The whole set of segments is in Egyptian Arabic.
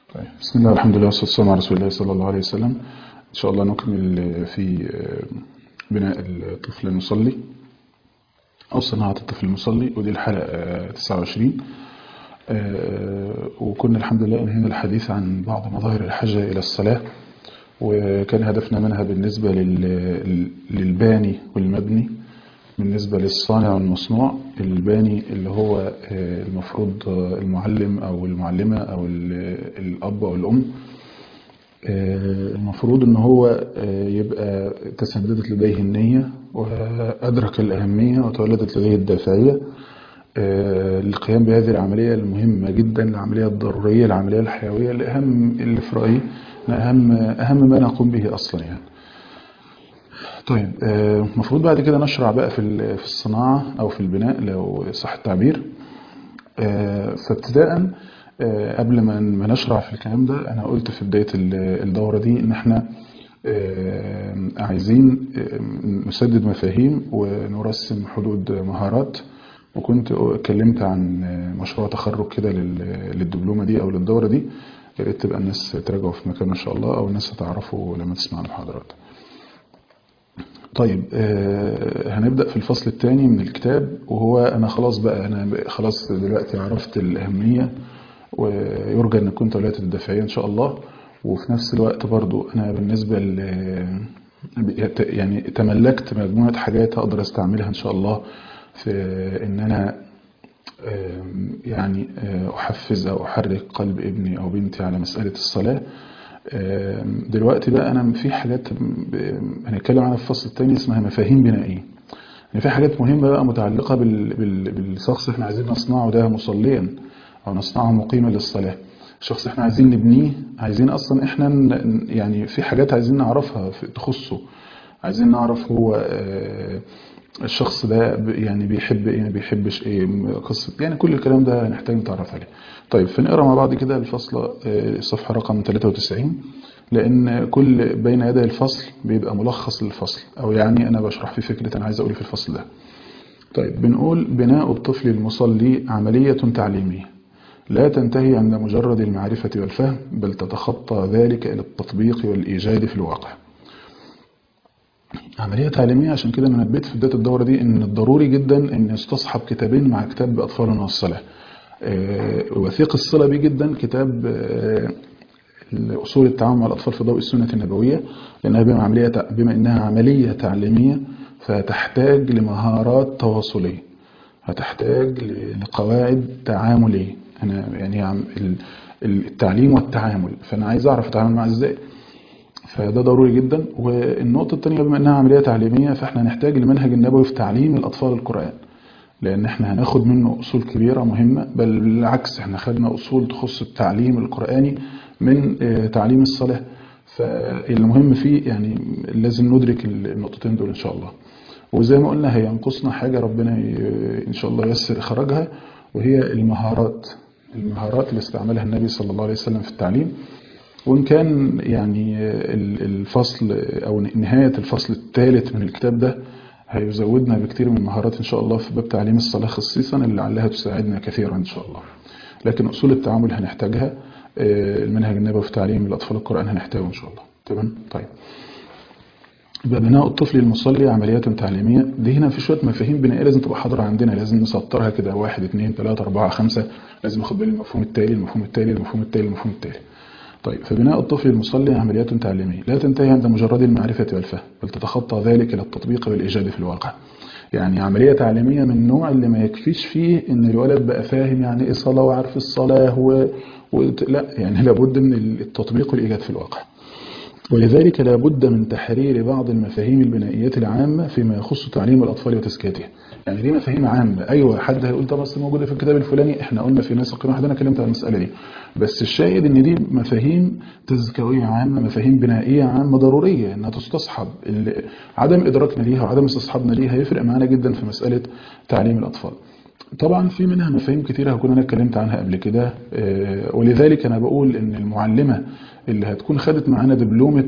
طيب بسم الله والحمد لله والصلاة والسلام على رسول الله صلى الله عليه وسلم إن شاء الله نكمل في بناء الطفل المصلي أو صناعة الطفل المصلي ودي الحلقة 29 وكنا الحمد لله انهينا الحديث عن بعض مظاهر الحاجة إلى الصلاة وكان هدفنا منها بالنسبة للباني والمبني بالنسبة للصانع والمصنوع الباني اللي هو المفروض المعلم أو المعلمة أو الأب أو الأم المفروض ان هو يبقى تسددت لديه النية وأدرك الأهمية وتولدت لديه الدافعية للقيام بهذه العملية المهمة جدا العملية الضرورية العملية الحيوية الأهم اللي في رأيي أهم, أهم ما نقوم به أصلا يعني طيب المفروض بعد كده نشرع بقى في في الصناعة أو في البناء لو صح التعبير فابتداء قبل ما نشرع في الكلام ده أنا قلت في بداية الدورة دي إن احنا عايزين نسدد مفاهيم ونرسم حدود مهارات وكنت اتكلمت عن مشروع تخرج كده للدبلومة دي أو للدورة دي يا ريت تبقى الناس تراجعوا في مكانه إن شاء الله أو الناس هتعرفوا لما تسمع المحاضرات. طيب آه هنبدأ في الفصل الثاني من الكتاب وهو أنا خلاص بقى أنا خلاص دلوقتي عرفت الأهمية ويرجى أن كنت ولادة الدفاعية إن شاء الله وفي نفس الوقت برضو أنا بالنسبة ل يعني تملكت مجموعة حاجات أقدر أستعملها إن شاء الله في إن أنا آه يعني آه أحفز أو أحرك قلب ابني أو بنتي على مسألة الصلاة دلوقتي بقى انا في حاجات هنتكلم عنها في الفصل الثاني اسمها مفاهيم بنائيه يعني في حاجات مهمه بقى متعلقه بال... بال... بالشخص احنا عايزين نصنعه ده مصليا او نصنعه مقيما للصلاه الشخص احنا عايزين نبنيه عايزين اصلا احنا ن... يعني في حاجات عايزين نعرفها تخصه عايزين نعرف هو الشخص ده يعني بيحب ايه ما بيحبش ايه قصه يعني كل الكلام ده هنحتاج نتعرف عليه طيب فنقرا مع بعض كده الفصل الصفحه رقم 93 لان كل بين يدي الفصل بيبقى ملخص للفصل او يعني انا بشرح فيه فكره انا عايز اقول في الفصل ده طيب بنقول بناء الطفل المصلي عمليه تعليميه لا تنتهي عند مجرد المعرفه والفهم بل تتخطى ذلك الى التطبيق والايجاد في الواقع عملية تعليمية عشان كده أنا نبيت في بداية الدورة دي إن الضروري جدا إن يستصحب كتابين مع كتاب أطفالنا والصلاة وثيق الصلة بيه جدا كتاب أصول التعامل مع الأطفال في ضوء السنة النبوية لأنها بما, عملية بما إنها عملية تعليمية فتحتاج لمهارات تواصلية هتحتاج لقواعد تعاملية أنا يعني التعليم والتعامل فأنا عايز أعرف أتعامل معاه إزاي فده ضروري جدا والنقطة الثانية بما انها عملية تعليمية فاحنا هنحتاج لمنهج النبوي في تعليم الأطفال القرآن لأن احنا هناخد منه أصول كبيرة مهمة بل بالعكس احنا خدنا أصول تخص التعليم القرآني من تعليم الصلاة فالمهم فيه يعني لازم ندرك النقطتين دول إن شاء الله وزي ما قلنا هينقصنا حاجة ربنا إن شاء الله يسر إخراجها وهي المهارات المهارات اللي استعملها النبي صلى الله عليه وسلم في التعليم وإن كان يعني الفصل أو نهاية الفصل الثالث من الكتاب ده هيزودنا بكثير من المهارات إن شاء الله في باب تعليم الصلاة خصيصا اللي لعلها تساعدنا كثيرا إن شاء الله لكن أصول التعامل هنحتاجها المنهج النبوي في تعليم الأطفال القرآن هنحتاجه إن شاء الله تمام طيب يبقى بناء الطفل المصلي عمليات تعليمية دي هنا في شوية مفاهيم بنائية لازم تبقى حاضرة عندنا لازم نسطرها كده واحد اثنين ثلاثة أربعة خمسة لازم ناخد بالي المفهوم التالي المفهوم التالي المفهوم التالي المفهوم التالي طيب فبناء الطفل المصلي عمليات تعليمية لا تنتهي عند مجرد المعرفة والفهم بل تتخطى ذلك إلى التطبيق والإيجاد في الواقع يعني عملية تعليمية من النوع اللي ما يكفيش فيه إن الولد بقى فاهم يعني إيه صلاة وعارف الصلاة و... و... لا يعني لابد من التطبيق والإيجاد في الواقع ولذلك لابد من تحرير بعض المفاهيم البنائية العامة فيما يخص تعليم الأطفال وتزكيته يعني دي مفاهيم عامة أيوة حد هيقول طب بس موجودة في الكتاب الفلاني احنا قلنا في ناس واحد أنا كلمت عن المسألة دي بس الشاهد ان دي مفاهيم تزكوية عامة مفاهيم بنائية عامة ضرورية انها تستصحب عدم إدراكنا ليها وعدم استصحابنا ليها هيفرق معانا جدا في مسألة تعليم الأطفال طبعا في منها مفاهيم كتيرة هكون أنا اتكلمت عنها قبل كده ولذلك أنا بقول إن المعلمة اللي هتكون خدت معانا دبلومة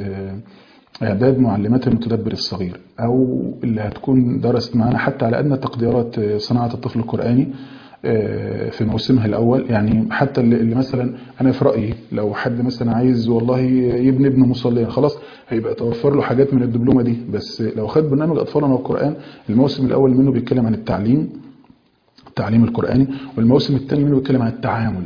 إعداد معلمات المتدبر الصغير أو اللي هتكون درست معانا حتى على أدنى تقديرات صناعة الطفل القرآني آه، في موسمها الأول يعني حتى اللي اللي مثلا أنا في رأيي لو حد مثلا عايز والله يبني ابنه مصليا خلاص هيبقى توفر له حاجات من الدبلومة دي بس لو خد برنامج أطفالنا والقرآن الموسم الأول منه بيتكلم عن التعليم التعليم القرآني والموسم الثاني منه بيتكلم عن التعامل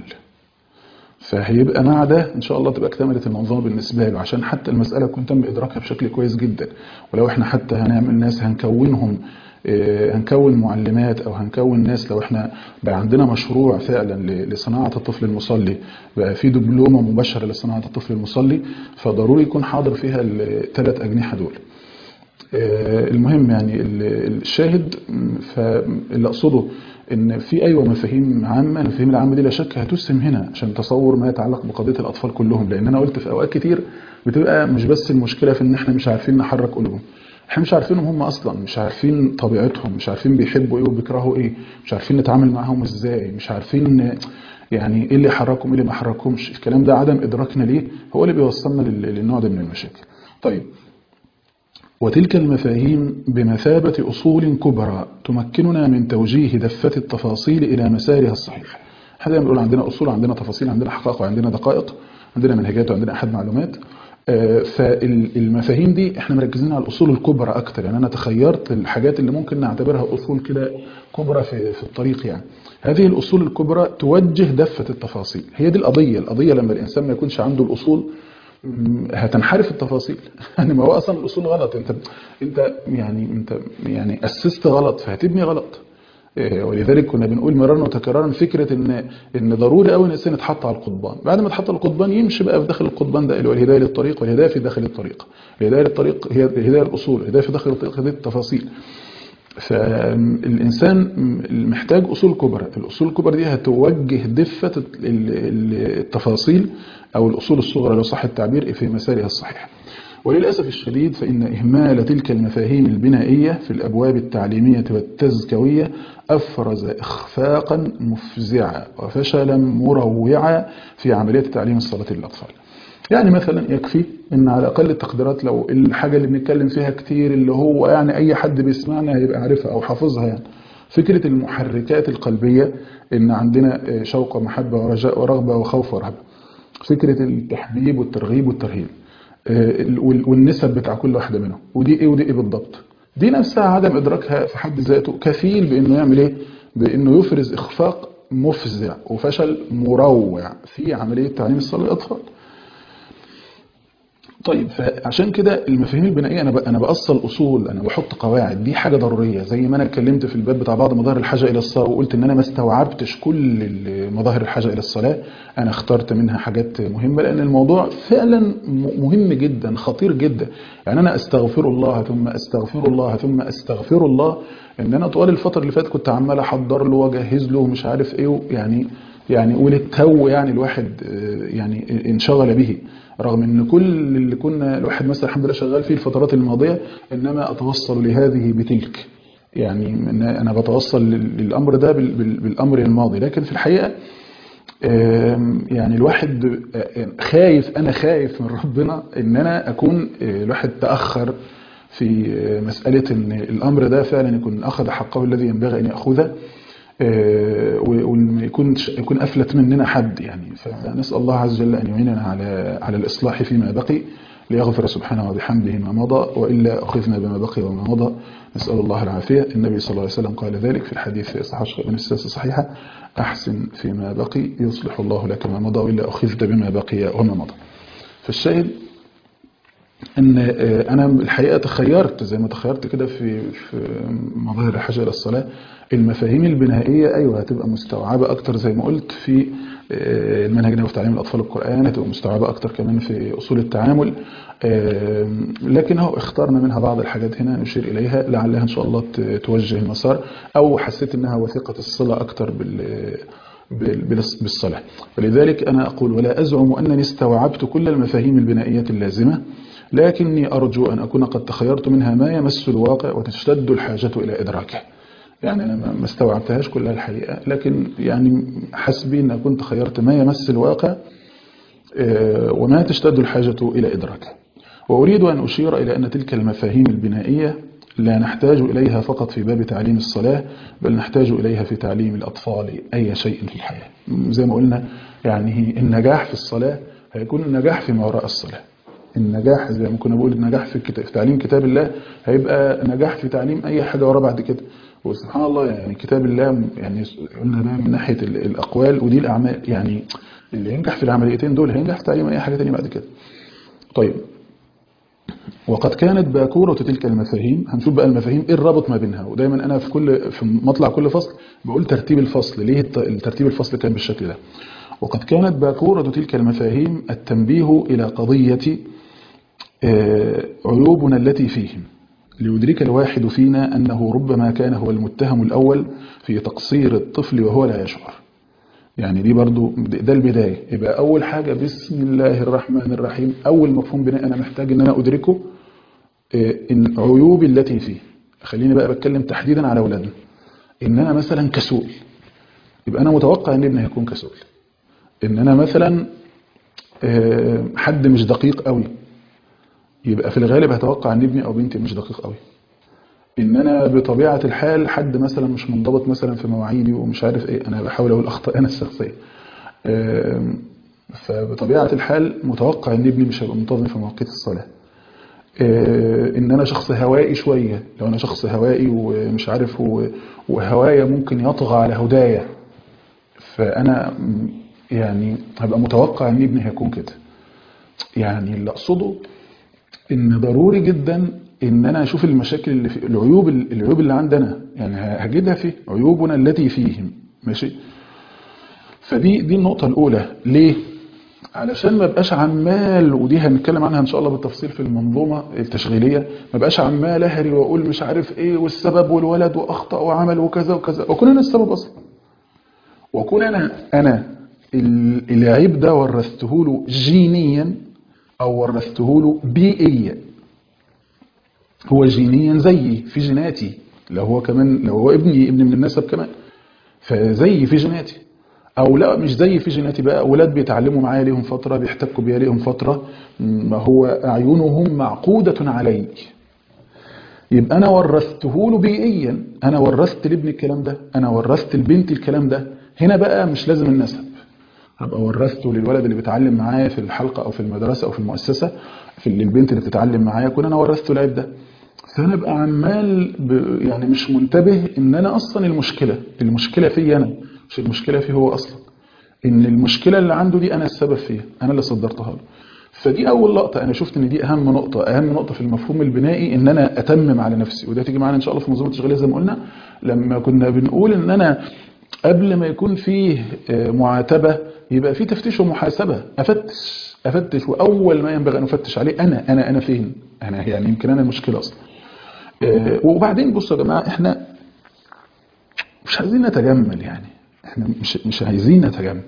فهيبقى مع ده ان شاء الله تبقى اكتملت المنظومه بالنسبه له عشان حتى المساله يكون تم ادراكها بشكل كويس جدا ولو احنا حتى هنعمل ناس هنكونهم آه، هنكون معلمات او هنكون ناس لو احنا بقى عندنا مشروع فعلا ل- لصناعه الطفل المصلي بقى في دبلومه مباشره لصناعه الطفل المصلي فضروري يكون حاضر فيها الثلاث اجنحه دول آه، المهم يعني ال- الشاهد م، فاللي اقصده ان في ايوه مفاهيم عامه المفاهيم العامه دي لا شك هتسهم هنا عشان تصور ما يتعلق بقضيه الاطفال كلهم لان انا قلت في اوقات كتير بتبقى مش بس المشكله في ان احنا مش عارفين نحرك قلوبهم احنا مش عارفينهم هم اصلا مش عارفين طبيعتهم مش عارفين بيحبوا ايه وبيكرهوا ايه مش عارفين نتعامل معاهم ازاي مش عارفين يعني ايه اللي يحركهم ايه اللي ما يحركهمش الكلام ده عدم ادراكنا ليه هو اللي بيوصلنا لل- للنوع ده من المشاكل طيب وتلك المفاهيم بمثابة أصول كبرى تمكننا من توجيه دفة التفاصيل إلى مسارها الصحيح احنا دايما بنقول عندنا أصول عندنا تفاصيل عندنا حقائق وعندنا دقائق عندنا منهجات وعندنا أحد معلومات آه، فالمفاهيم دي احنا مركزين على الأصول الكبرى أكتر يعني أنا تخيرت الحاجات اللي ممكن نعتبرها أصول كده كبرى في, في الطريق يعني هذه الأصول الكبرى توجه دفة التفاصيل هي دي القضية القضية لما الإنسان ما يكونش عنده الأصول م، هتنحرف التفاصيل يعني ما هو اصلا الاصول غلط انت انت يعني انت يعني اسست غلط فهتبني غلط إيه، ولذلك كنا بنقول مرارا وتكرارا فكره ان ان ضروري قوي ان الانسان يتحط على القضبان بعد ما يتحط على القضبان يمشي بقى في داخل القضبان ده اللي هو الهدايه للطريق والهدايه في داخل الطريق الهدايه للطريق هي الهدايه الاصول الهدايه في داخل الطريق هذه التفاصيل فالإنسان محتاج أصول كبرى الأصول الكبرى دي هتوجه دفة ال- ال- التفاصيل أو الأصول الصغرى لو صح التعبير في مسارها الصحيح وللأسف الشديد فإن إهمال تلك المفاهيم البنائية في الأبواب التعليمية والتزكوية أفرز إخفاقا مفزعا وفشلا مروعا في عملية تعليم الصلاة للأطفال يعني مثلا يكفي ان على اقل التقديرات لو الحاجه اللي بنتكلم فيها كتير اللي هو يعني اي حد بيسمعنا هيبقى عارفها او حافظها يعني فكره المحركات القلبيه ان عندنا شوق ومحبه ورجاء ورغبه وخوف ورهبه فكره التحبيب والترغيب والترهيب وال- والنسب بتاع كل واحده منهم ودي ايه ودي ايه بالضبط دي نفسها عدم ادراكها في حد ذاته كفيل بانه يعمل ايه بانه يفرز اخفاق مفزع وفشل مروع في عمليه تعليم الصلاه للاطفال طيب فعشان كده المفاهيم البنائيه انا ب- انا باصل اصول انا بحط قواعد دي حاجه ضروريه زي ما انا اتكلمت في الباب بتاع بعض مظاهر الحاجه الى الصلاه وقلت ان انا ما استوعبتش كل ال- مظاهر الحاجه الى الصلاه انا اخترت منها حاجات مهمه لان الموضوع فعلا م- مهم جدا خطير جدا يعني انا استغفر الله ثم استغفر الله ثم استغفر الله ان انا طوال الفتره اللي فاتت كنت عمال احضر له واجهز له ومش عارف ايه يعني يعني وللتو يعني الواحد آه، يعني انشغل به رغم ان كل اللي كنا الواحد مثلا الحمد لله شغال فيه الفترات الماضيه انما اتوصل لهذه بتلك يعني إن انا بتوصل لل- للامر ده بال- بال- بالامر الماضي لكن في الحقيقه آم، يعني الواحد آه، خايف انا خايف من ربنا ان انا اكون آه، الواحد تاخر في آه، مساله ان الامر ده فعلا يكون اخذ حقه الذي ينبغي ان ياخذه آه، وما يكونش يكون افلت مننا حد يعني فنسال الله عز وجل ان يعيننا على على الاصلاح فيما بقي ليغفر سبحانه وبحمده ما مضى والا اخذنا بما بقي وما مضى نسال الله العافيه النبي صلى الله عليه وسلم قال ذلك في الحديث في صحيح من السلسله الصحيحه احسن فيما بقي يصلح الله لك ما مضى والا اخذت بما بقي وما مضى فالشاهد ان آه، انا الحقيقه تخيرت زي ما تخيرت كده في في مظاهر الحاجه الى الصلاه المفاهيم البنائيه ايوه هتبقى مستوعبه اكتر زي ما قلت في آه، المنهج النبوي في تعليم الاطفال القران هتبقى مستوعبه اكتر كمان في اصول التعامل آه، لكن هو اخترنا منها بعض الحاجات هنا نشير اليها لعلها ان شاء الله ت- توجه المسار او حسيت انها وثيقه الصله اكتر بال بال- بالص- بالصلاة ولذلك أنا أقول ولا أزعم أنني استوعبت كل المفاهيم البنائية اللازمة لكني أرجو أن أكون قد تخيرت منها ما يمس الواقع وتشتد الحاجة إلى إدراكه يعني أنا ما- ما استوعبتهاش كلها الحقيقة لكن يعني حسبي أن أكون تخيرت ما يمس الواقع آه، وما تشتد الحاجة إلى إدراكه وأريد أن أشير إلى أن تلك المفاهيم البنائية لا نحتاج إليها فقط في باب تعليم الصلاة بل نحتاج إليها في تعليم الأطفال أي شيء في الحياة زي ما قلنا يعني النجاح في الصلاة هيكون النجاح فيما وراء الصلاة النجاح زي ما كنا بقول النجاح في, الكتاب في تعليم كتاب الله هيبقى نجاح في تعليم أي حاجة ورا بعد كده وسبحان الله يعني كتاب الله يعني قلنا ده من ناحية الأقوال ودي الأعمال يعني اللي ينجح في العمليتين دول هينجح في تعليم أي حاجة تانية بعد كده طيب وقد كانت باكورة تلك المفاهيم هنشوف بقى المفاهيم ايه الرابط ما بينها ودايما انا في كل في مطلع كل فصل بقول ترتيب الفصل ليه الترتيب الفصل كان بالشكل ده وقد كانت باكورة تلك المفاهيم التنبيه إلى قضية عيوبنا التي فيهم ليدرك الواحد فينا أنه ربما كان هو المتهم الأول في تقصير الطفل وهو لا يشعر يعني دي برضو ده البداية يبقى أول حاجة بسم الله الرحمن الرحيم أول مفهوم بناء أنا محتاج أن أنا أدركه إن عيوبي التي فيه خليني بقى بتكلم تحديدا على أولادنا إن أنا مثلا كسول يبقى أنا متوقع أن ابني هيكون كسول إن أنا مثلا حد مش دقيق قوي يبقى في الغالب هتوقع أن ابني أو بنتي مش دقيق قوي ان انا بطبيعه الحال حد مثلا مش منضبط مثلا في مواعيدي ومش عارف ايه انا بحاول اقول اخطاء انا الشخصيه فبطبيعه الحال متوقع ان ابني مش هيبقى منتظم في مواقيت الصلاه ان انا شخص هوائي شويه لو انا شخص هوائي ومش عارف وهوايا ممكن يطغى على هدايا فانا يعني هبقى متوقع ان ابني هيكون كده يعني اللي اقصده ان ضروري جدا ان انا اشوف المشاكل اللي في العيوب العيوب اللي عندنا يعني هجدها فيه عيوبنا التي فيهم ماشي فدي دي النقطة الأولى ليه؟ علشان ما بقاش عمال ودي هنتكلم عنها إن شاء الله بالتفصيل في المنظومة التشغيلية ما بقاش عمال أهري وأقول مش عارف إيه والسبب والولد وأخطأ وعمل وكذا وكذا وأكون أنا السبب أصلا وأكون أنا أنا العيب ده ورثته له جينيا أو ورثته له بيئيا هو جينيا زيي في جيناتي لو هو كمان لو هو ابني ابن من النسب كمان فزيي في جيناتي او لا مش زي في جيناتي بقى اولاد بيتعلموا معايا ليهم فتره بيحتكوا بيا ليهم فتره ما هو اعينهم معقوده علي يبقى انا ورثته له بيئيا انا ورثت لابني الكلام ده انا ورثت لبنتي الكلام ده هنا بقى مش لازم النسب هبقى ورثته للولد اللي بيتعلم معايا في الحلقه او في المدرسه او في المؤسسه في البنت اللي بتتعلم معايا كون انا ورثته العيب ده فانا ابقى عمال ب... يعني مش منتبه ان انا اصلا المشكله المشكله فيا انا مش المشكله فيه هو اصلا ان المشكله اللي عنده دي انا السبب فيها انا اللي صدرتها له فدي اول لقطه انا شفت ان دي اهم نقطه اهم نقطه في المفهوم البنائي ان انا اتمم على نفسي وده تيجي معانا ان شاء الله في منظومه التشغيليه زي ما قلنا لما كنا بنقول ان انا قبل ما يكون فيه معاتبه يبقى فيه تفتيش ومحاسبه افتش افتش واول ما ينبغي ان افتش عليه انا انا انا فين انا يعني يمكن انا المشكله اصلا وبعدين بصوا يا جماعه احنا مش عايزين نتجمل يعني احنا مش مش عايزين نتجمل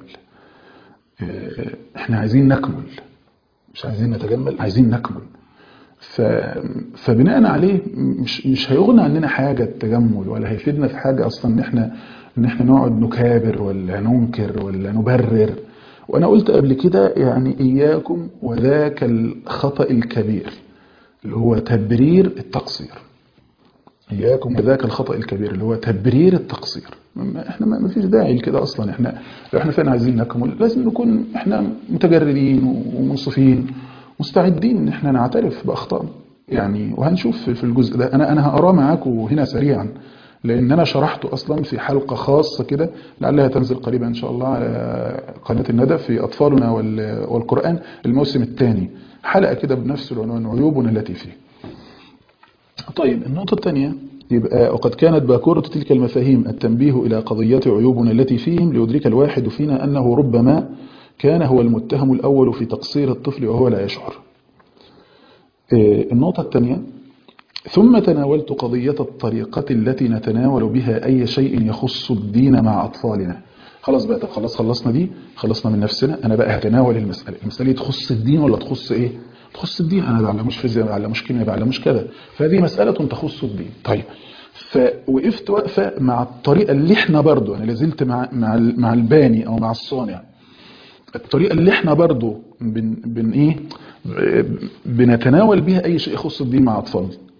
احنا عايزين نكمل مش عايزين نتجمل عايزين نكمل ف... فبناء عليه مش مش هيغنى عننا حاجه التجمل ولا هيفيدنا في حاجه اصلا ان احنا ان احنا نقعد نكابر ولا ننكر ولا نبرر وانا قلت قبل كده يعني اياكم وذاك الخطا الكبير اللي هو تبرير التقصير إياكم وذاك الخطأ الكبير اللي هو تبرير التقصير احنا ما فيش داعي لكده اصلا احنا لو احنا فعلا عايزين نكمل لازم نكون احنا متجردين ومنصفين مستعدين ان احنا نعترف باخطائنا يعني وهنشوف في الجزء ده انا انا هقراه معاكم هنا سريعا لان انا شرحته اصلا في حلقه خاصه كده لعلها تنزل قريبا ان شاء الله على قناه الندى في اطفالنا والقران الموسم الثاني حلقه كده بنفس العنوان عيوبنا التي فيه طيب النقطة الثانية يبقى وقد كانت باكورة تلك المفاهيم التنبيه إلى قضية عيوبنا التي فيهم ليدرك الواحد فينا أنه ربما كان هو المتهم الأول في تقصير الطفل وهو لا يشعر النقطة الثانية ثم تناولت قضية الطريقة التي نتناول بها أي شيء يخص الدين مع أطفالنا خلاص بقى طب خلاص خلصنا دي خلصنا من نفسنا أنا بقى هتناول المسألة المسألة تخص الدين ولا تخص إيه تخص الدين انا بعلموش فيزياء ما بعلموش كيمياء ما بعلموش كذا فهذه مساله تخص الدين طيب فوقفت وقفه مع الطريقه اللي احنا برضو انا لازلت مع مع مع الباني او مع الصانع الطريقه اللي احنا برضو بن, بن ايه بنتناول بها اي شيء يخص الدين مع اطفالنا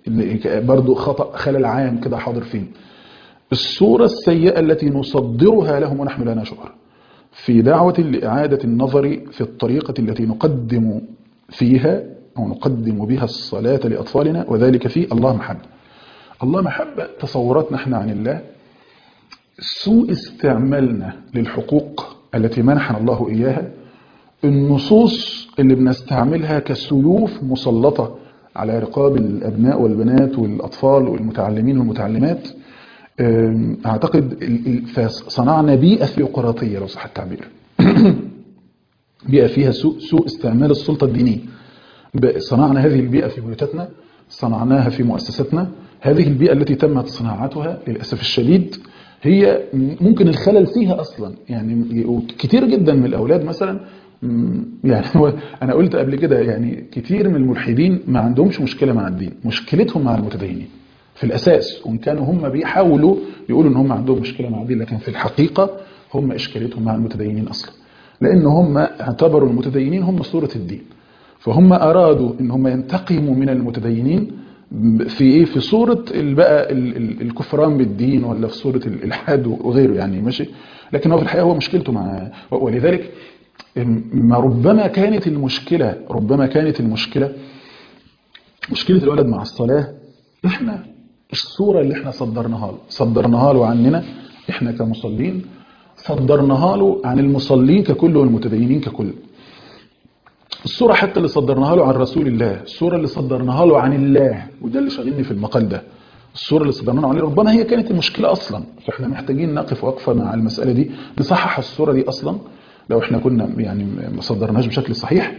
برضو خطأ خلل عام كده حاضر فين الصورة السيئة التي نصدرها لهم ونحن لا نشعر في دعوة لإعادة النظر في الطريقة التي نقدم فيها أو نقدم بها الصلاة لأطفالنا وذلك في الله محبة الله محبة تصوراتنا احنا عن الله سوء استعمالنا للحقوق التي منحنا الله إياها النصوص اللي بنستعملها كسيوف مسلطة على رقاب الأبناء والبنات والأطفال والمتعلمين والمتعلمات أعتقد صنعنا بيئة ثيوقراطية لو صح التعبير بيئة فيها سوء, سوء استعمال السلطة الدينية صنعنا هذه البيئة في بيوتنا صنعناها في مؤسستنا هذه البيئة التي تمت صناعتها للأسف الشديد هي ممكن الخلل فيها أصلا يعني كتير جدا من الأولاد مثلا يعني أنا قلت قبل كده يعني كتير من الملحدين ما عندهمش مشكلة مع الدين مشكلتهم مع المتدينين في الأساس وإن كانوا هم بيحاولوا يقولوا إن هم عندهم مشكلة مع الدين لكن في الحقيقة هم إشكاليتهم مع المتدينين أصلا لأن هم اعتبروا المتدينين هم صورة الدين فهم أرادوا إن هم ينتقموا من المتدينين في ايه في صوره بقى الكفران بالدين ولا في صوره الالحاد وغيره يعني ماشي لكن هو في الحقيقه هو مشكلته مع ولذلك ما ربما كانت المشكله ربما كانت المشكله مشكله الولد مع الصلاه احنا الصوره اللي احنا صدرناها له صدرناها له عننا احنا كمصلين صدرناها له عن المصلين ككل والمتدينين ككل الصورة حتى اللي صدرناها له عن رسول الله الصورة اللي صدرناها له عن الله وده اللي شاغلني في المقال ده الصورة اللي صدرناها له عن ربنا هي كانت المشكلة أصلا فإحنا محتاجين نقف وقفة مع المسألة دي نصحح الصورة دي أصلا لو إحنا كنا يعني ما صدرناهاش بشكل صحيح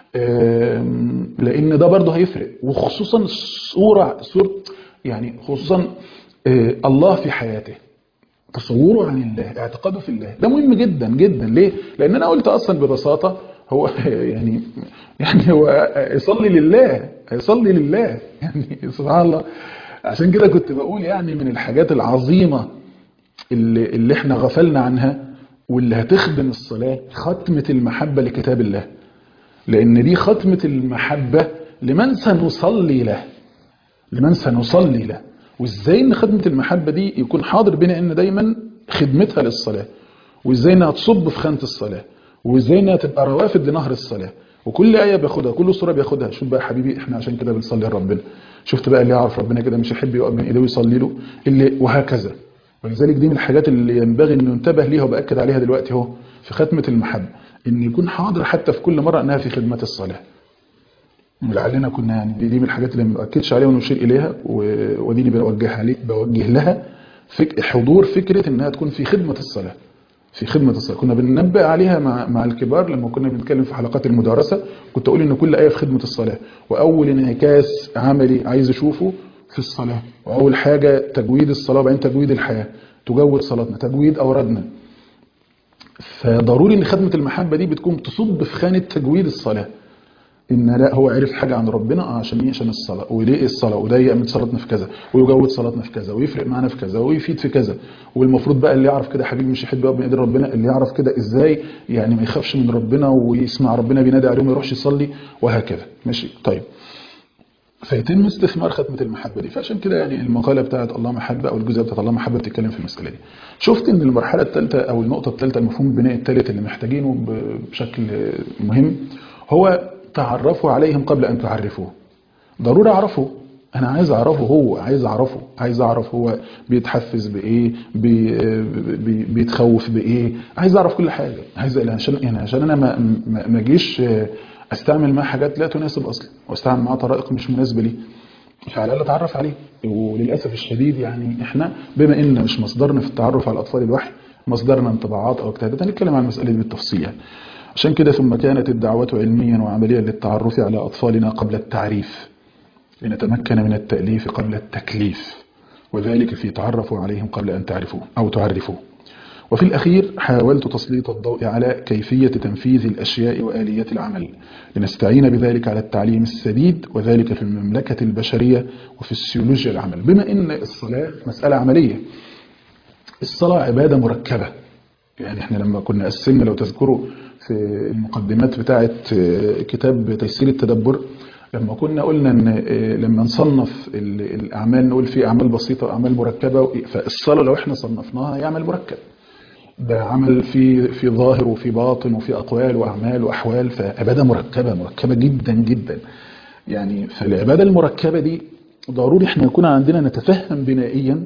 لأن ده برضه هيفرق وخصوصا الصورة صورة يعني خصوصا الله في حياته تصوره عن الله اعتقاده في الله ده مهم جدا جدا ليه؟ لأن أنا قلت أصلا ببساطة هو يعني يعني هو يصلي لله يصلي لله يعني سبحان الله عشان كده كنت بقول يعني من الحاجات العظيمة اللي, اللي احنا غفلنا عنها واللي هتخدم الصلاة ختمة المحبة لكتاب الله لأن دي ختمة المحبة لمن سنصلي له لمن سنصلي له وازاي ان خدمة المحبة دي يكون حاضر بنا ان دايما خدمتها للصلاة وازاي انها تصب في خانة الصلاة وازاي انها تبقى روافد لنهر الصلاه وكل ايه بياخدها كل صوره بياخدها شوف بقى حبيبي احنا عشان كده بنصلي لربنا شفت بقى اللي يعرف ربنا كده مش يحب يقف بين ايديه ويصلي له اللي وهكذا ولذلك دي من الحاجات اللي ينبغي انه ننتبه ليها وباكد عليها دلوقتي اهو في ختمه المحبه ان يكون حاضر حتى في كل مره انها في خدمه الصلاه ولعلنا كنا يعني دي, دي من الحاجات اللي ما باكدش عليها ونشير اليها ودي اللي بوجهها عليك بوجه لها فك حضور فكره انها تكون في خدمه الصلاه في خدمة الصلاة كنا بننبه عليها مع, مع الكبار لما كنا بنتكلم في حلقات المدارسة كنت أقول إن كل آية في خدمة الصلاة وأول انعكاس عملي عايز أشوفه في الصلاة وأول حاجة تجويد الصلاة وبعدين تجويد الحياة تجود صلاتنا تجويد أوردنا فضروري إن خدمة المحبة دي بتكون تصب في خانة تجويد الصلاة ان لا هو عرف حاجه عن ربنا اه عشان ايه عشان الصلاه وليه الصلاه وده يعمل صلاتنا في كذا ويجود صلاتنا في كذا ويفرق معانا في كذا ويفيد في كذا والمفروض بقى اللي يعرف كده حبيبي مش يحب يقف بين ايد ربنا اللي يعرف كده ازاي يعني ما يخافش من ربنا ويسمع ربنا بينادي عليه وما يروحش يصلي وهكذا ماشي طيب فيتم استثمار ختمه المحبه دي فعشان كده يعني المقاله بتاعت الله محبه او الجزء بتاعت الله محبه بتتكلم في المساله دي شفت ان المرحله الثالثه او النقطه الثالثه المفهوم البناء الثالث اللي محتاجينه بشكل مهم هو تعرفوا عليهم قبل أن تعرفوه ضروري أعرفه أنا عايز أعرفه هو عايز أعرفه عايز أعرف هو بيتحفز بإيه بي بي بيتخوف بإيه عايز أعرف كل حاجة عايز عشان يعني عشان أنا ما ما أجيش أستعمل معاه حاجات لا تناسب أصلا وأستعمل معاه طرائق مش مناسبة لي فعلى الأقل أتعرف عليه وللأسف الشديد يعني إحنا بما إن مش مصدرنا في التعرف على الأطفال الوحي مصدرنا انطباعات أو اجتهادات هنتكلم عن المسألة دي بالتفصيل يعني. عشان كده ثم كانت الدعوة علميا وعمليا للتعرف على أطفالنا قبل التعريف لنتمكن من التأليف قبل التكليف وذلك في تعرفوا عليهم قبل أن تعرفوا أو تعرفوا وفي الأخير حاولت تسليط الضوء على كيفية تنفيذ الأشياء وآليات العمل لنستعين بذلك على التعليم السديد وذلك في المملكة البشرية وفي السيولوجيا العمل بما أن الصلاة مسألة عملية الصلاة عبادة مركبة يعني احنا لما كنا قسمنا لو تذكروا في المقدمات بتاعة كتاب تيسير التدبر لما كنا قلنا ان لما نصنف الاعمال نقول في اعمال بسيطه واعمال مركبه فالصلاه لو احنا صنفناها هي عمل مركب ده عمل في في ظاهر وفي باطن وفي اقوال واعمال واحوال فعباده مركبه مركبه جدا جدا يعني فالعباده المركبه دي ضروري احنا يكون عندنا نتفهم بنائيا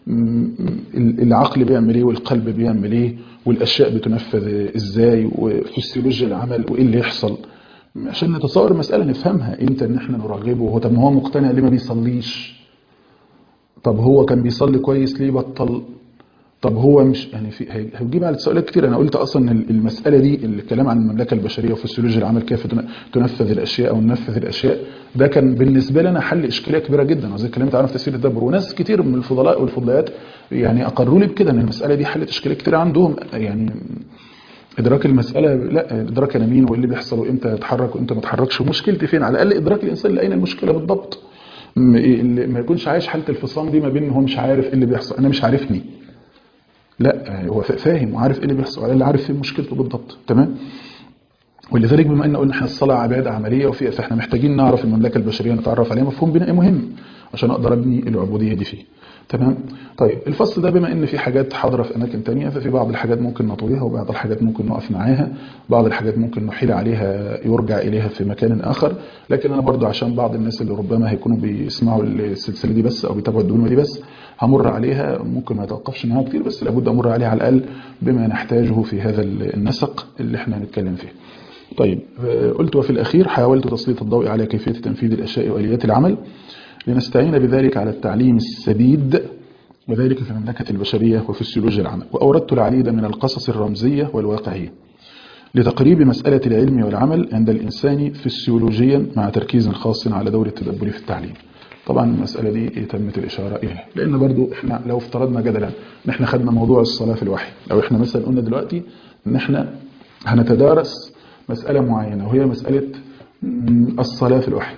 العقل بيعمل ايه والقلب بيعمل ايه والاشياء بتنفذ ازاي وفسيولوجيا العمل وايه اللي يحصل عشان نتصور المساله نفهمها امتى ان احنا نراقبه هو طب ما هو مقتنع ليه ما بيصليش طب هو كان بيصلي كويس ليه بطل طب هو مش يعني في هيجيب على سؤالات كتير انا قلت اصلا المساله دي الكلام عن المملكه البشريه وفسيولوجيا العمل كيف تنفذ الاشياء او ننفذ الاشياء ده كان بالنسبه لنا حل اشكاليه كبيره جدا وزي اتكلمت عنها في تفسير التدبر وناس كتير من الفضلاء والفضليات يعني اقروا لي بكده ان المساله دي حلت اشكاليه كتير عندهم يعني ادراك المساله لا ادراك انا مين وايه اللي بيحصل وامتى اتحرك وامتى ما اتحركش ومشكلتي فين على الاقل ادراك الانسان لاين المشكله بالضبط ما يكونش عايش حاله الفصام دي ما بين هو مش عارف ايه اللي بيحصل انا مش عارفني لا هو فاهم وعارف ايه اللي بيحصل على اللي عارف فين مشكلته بالضبط تمام ولذلك بما ان قلنا احنا الصلاه عباده عمليه وفيها فاحنا محتاجين نعرف المملكه البشريه نتعرف عليها مفهوم بنائي مهم عشان اقدر ابني العبوديه دي فيه تمام طيب الفصل ده بما ان في حاجات حاضره في اماكن تانية ففي بعض الحاجات ممكن نطويها وبعض الحاجات ممكن نقف معاها بعض الحاجات ممكن نحيل عليها يرجع اليها في مكان اخر لكن انا برضو عشان بعض الناس اللي ربما هيكونوا بيسمعوا السلسله دي بس او بيتابعوا الدنيا دي بس همر عليها ممكن ما اتوقفش معاها كتير بس لابد امر عليها على الاقل بما نحتاجه في هذا النسق اللي احنا هنتكلم فيه طيب قلت وفي الأخير حاولت تسليط الضوء على كيفية تنفيذ الأشياء وآليات العمل لنستعين بذلك على التعليم السديد وذلك في المملكة البشرية وفسيولوجيا العمل وأوردت العديد من القصص الرمزية والواقعية لتقريب مسألة العلم والعمل عند الإنسان فسيولوجيا مع تركيز خاص على دور التدبر في التعليم طبعا المسألة دي تمت الإشارة إليها لأن برضو إحنا لو افترضنا جدلا إن إحنا خدنا موضوع الصلاة في الوحي لو إحنا مثلا قلنا دلوقتي إن إحنا هنتدارس مسألة معينة وهي مسألة الصلاة في الوحي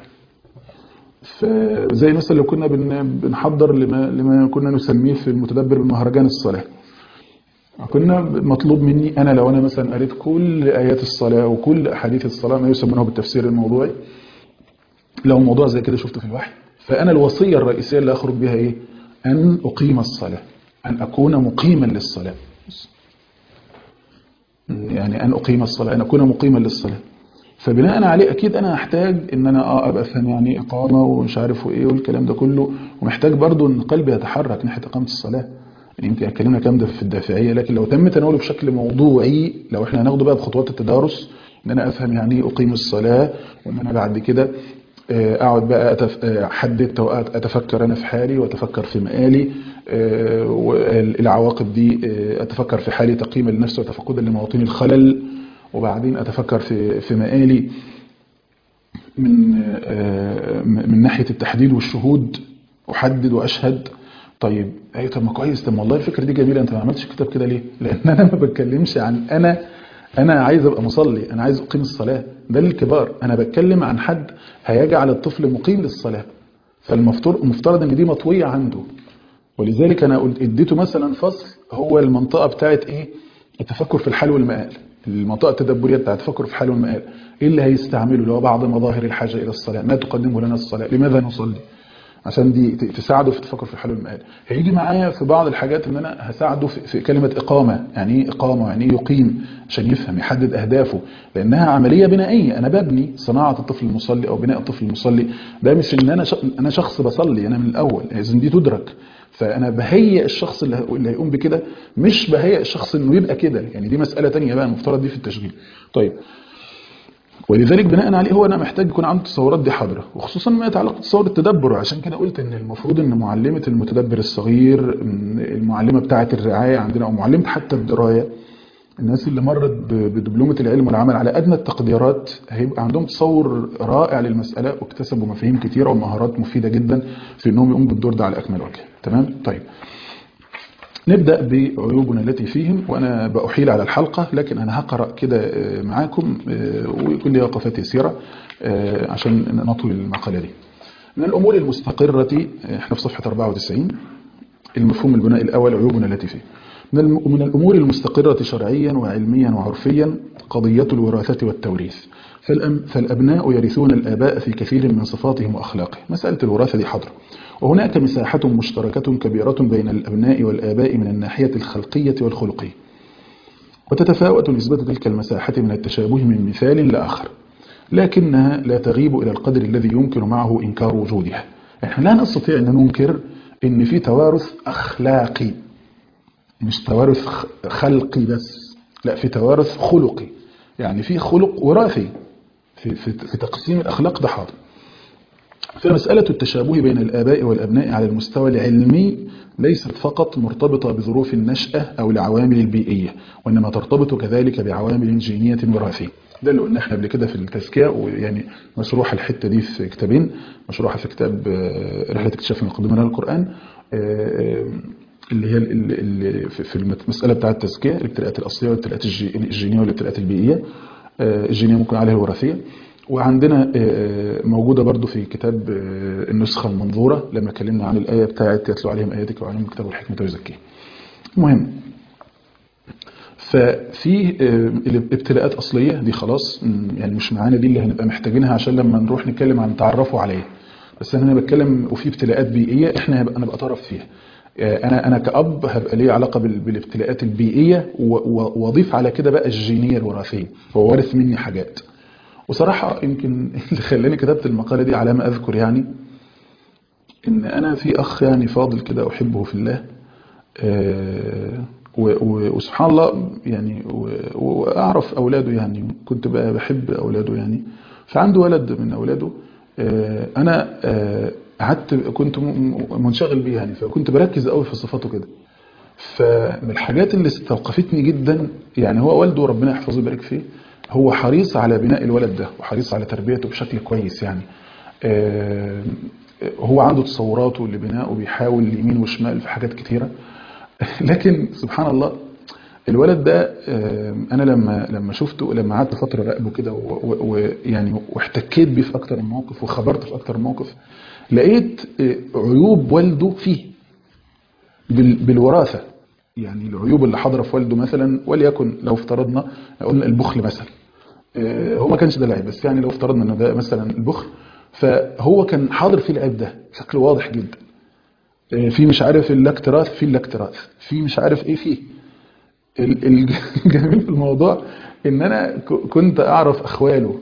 فزي مثلا لو كنا بنحضر لما, لما كنا نسميه في المتدبر بمهرجان الصلاة كنا مطلوب مني أنا لو أنا مثلا قريت كل آيات الصلاة وكل أحاديث الصلاة ما يسمونه بالتفسير الموضوعي لو موضوع زي كده شفته في الوحي فأنا الوصية الرئيسية اللي أخرج بها إيه أن أقيم الصلاة أن أكون مقيما للصلاة يعني أن أقيم الصلاة أن أكون مقيما للصلاة فبناء عليه أكيد أنا أحتاج إن أنا آه أبقى فاهم يعني إقامة ومش عارف إيه والكلام ده كله ومحتاج برضو إن قلبي يتحرك ناحية إقامة الصلاة يعني يمكن اتكلمنا كام ده في الدافعية لكن لو تم تناوله بشكل موضوعي لو إحنا هناخده بقى بخطوات التدارس إن أنا أفهم يعني إيه أقيم الصلاة وإن أنا بعد كده اقعد بقى أتف... حددت اوقات اتفكر انا في حالي واتفكر في مقالي العواقب دي اتفكر في حالي تقييما لنفسي وتفقدا لمواطن الخلل وبعدين اتفكر في في مقالي من من ناحيه التحديد والشهود احدد واشهد طيب ايوه طب ما كويس طب والله الفكره دي جميله انت ما عملتش كتاب كده ليه لان انا ما بتكلمش عن انا انا عايز ابقى مصلي انا عايز اقيم الصلاه ده للكبار انا بتكلم عن حد هيجعل الطفل مقيم للصلاه فالمفترض المفترض ان دي مطويه عنده ولذلك انا قلت اديته مثلا فصل هو المنطقه بتاعت ايه التفكر في الحال والمآل المنطقه التدبريه بتاعت التفكر في الحال والمآل ايه اللي هيستعمله اللي هو بعض مظاهر الحاجه الى الصلاه ما تقدمه لنا الصلاه لماذا نصلي عشان دي تساعده في التفكر في الحل والمآل هيجي معايا في بعض الحاجات ان انا هساعده في كلمة اقامة يعني ايه اقامة يعني ايه يقيم عشان يفهم يحدد اهدافه لانها عملية بنائية انا ببني صناعة الطفل المصلي او بناء الطفل المصلي ده مش ان انا انا شخص بصلي انا من الاول لازم دي تدرك فانا بهيئ الشخص اللي اللي هيقوم بكده مش بهيئ الشخص انه يبقى كده يعني دي مسألة تانية بقى المفترض دي في التشغيل طيب ولذلك بناء عليه هو انا محتاج يكون عنده التصورات دي حاضره وخصوصا ما يتعلق بتصور التدبر عشان كده قلت ان المفروض ان معلمه المتدبر الصغير المعلمه بتاعه الرعايه عندنا او معلمه حتى الدرايه الناس اللي مرت بدبلومه العلم والعمل على ادنى التقديرات هيبقى عندهم تصور رائع للمساله واكتسبوا مفاهيم كتيره ومهارات مفيده جدا في انهم يقوموا بالدور ده على اكمل وجه تمام طيب نبدأ بعيوبنا التي فيهم وأنا بأحيل على الحلقة لكن أنا هقرأ كده معاكم ويكون لي وقفات يسيرة عشان نطوي المقالة دي من الأمور المستقرة احنا في صفحة 94 المفهوم البناء الأول عيوبنا التي فيه من الأمور المستقرة شرعيا وعلميا وعرفيا قضية الوراثة والتوريث فالأم فالأبناء يرثون الآباء في كثير من صفاتهم وأخلاقهم مسألة الوراثة دي حضر وهناك مساحة مشتركة كبيرة بين الأبناء والآباء من الناحية الخلقية والخلقية وتتفاوت نسبة تلك المساحة من التشابه من مثال لآخر لكنها لا تغيب إلى القدر الذي يمكن معه إنكار وجودها احنا لا نستطيع أن ننكر أن في توارث أخلاقي مش توارث خلقي بس لا في توارث خلقي يعني في خلق وراثي في, في, في تقسيم الأخلاق ده حاضر فمسألة التشابه بين الآباء والأبناء على المستوى العلمي ليست فقط مرتبطة بظروف النشأة أو العوامل البيئية وإنما ترتبط كذلك بعوامل جينية وراثية ده اللي قلنا احنا قبل كده في التزكية ويعني مشروحة الحتة دي في كتابين مشروحة في كتاب رحلة اكتشاف المقدمة من القرآن اللي هي اللي في المسألة بتاعة التزكية الابتلاءات الأصلية والابتلاءات الجينية والابتلاءات البيئية الجينية ممكن عليها الوراثية وعندنا موجودة برضو في كتاب النسخة المنظورة لما اتكلمنا عن الآية بتاعت يتلو عليهم آياتك وعليهم الكتاب والحكمة ويزكيهم المهم ففي الابتلاءات أصلية دي خلاص يعني مش معانا دي اللي هنبقى محتاجينها عشان لما نروح نتكلم عن تعرفوا عليه بس انا بتكلم وفي ابتلاءات بيئية احنا هبقى نبقى طرف فيها انا انا كأب هبقى ليه علاقة بالابتلاءات البيئية واضيف على كده بقى الجينية الوراثية هو وارث مني حاجات وصراحة يمكن اللي خلاني كتبت المقالة دي على ما أذكر يعني إن أنا في أخ يعني فاضل كده أحبه في الله وسبحان الله يعني وأعرف أولاده يعني كنت بقى بحب أولاده يعني فعنده ولد من أولاده أنا قعدت كنت منشغل بيه يعني فكنت بركز قوي في صفاته كده فمن الحاجات اللي استوقفتني جدا يعني هو والده ربنا يحفظه ويبارك فيه هو حريص على بناء الولد ده وحريص على تربيته بشكل كويس يعني هو عنده تصوراته لبنائه بيحاول يمين وشمال في حاجات كتيرة لكن سبحان الله الولد ده انا لما لما شفته لما قعدت فتره راقبه كده ويعني واحتكيت بيه في اكتر من موقف وخبرت في اكتر من موقف لقيت عيوب والده فيه بالوراثه يعني العيوب اللي حاضره في والده مثلا وليكن لو افترضنا قلنا البخل مثلا هو ما كانش ده العيب بس يعني لو افترضنا ان ده مثلا البخل فهو كان حاضر فيه العيب ده بشكل واضح جدا في مش عارف اللاكتراث في اللاكتراث في مش عارف ايه فيه الجميل في الموضوع ان انا كنت اعرف اخواله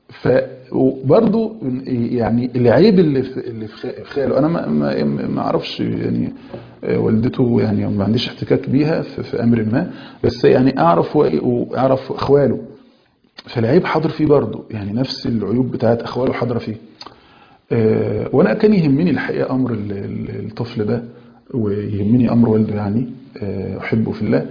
فبرضه يعني العيب اللي في اللي في خاله انا ما ما, ما اعرفش يعني والدته يعني ما عنديش احتكاك بيها في, في امر ما بس يعني اعرف واعرف اخواله فالعيب حاضر فيه برضه يعني نفس العيوب بتاعت اخواله حاضره فيه وانا كان يهمني الحقيقه امر الطفل ده ويهمني امر والده يعني احبه في الله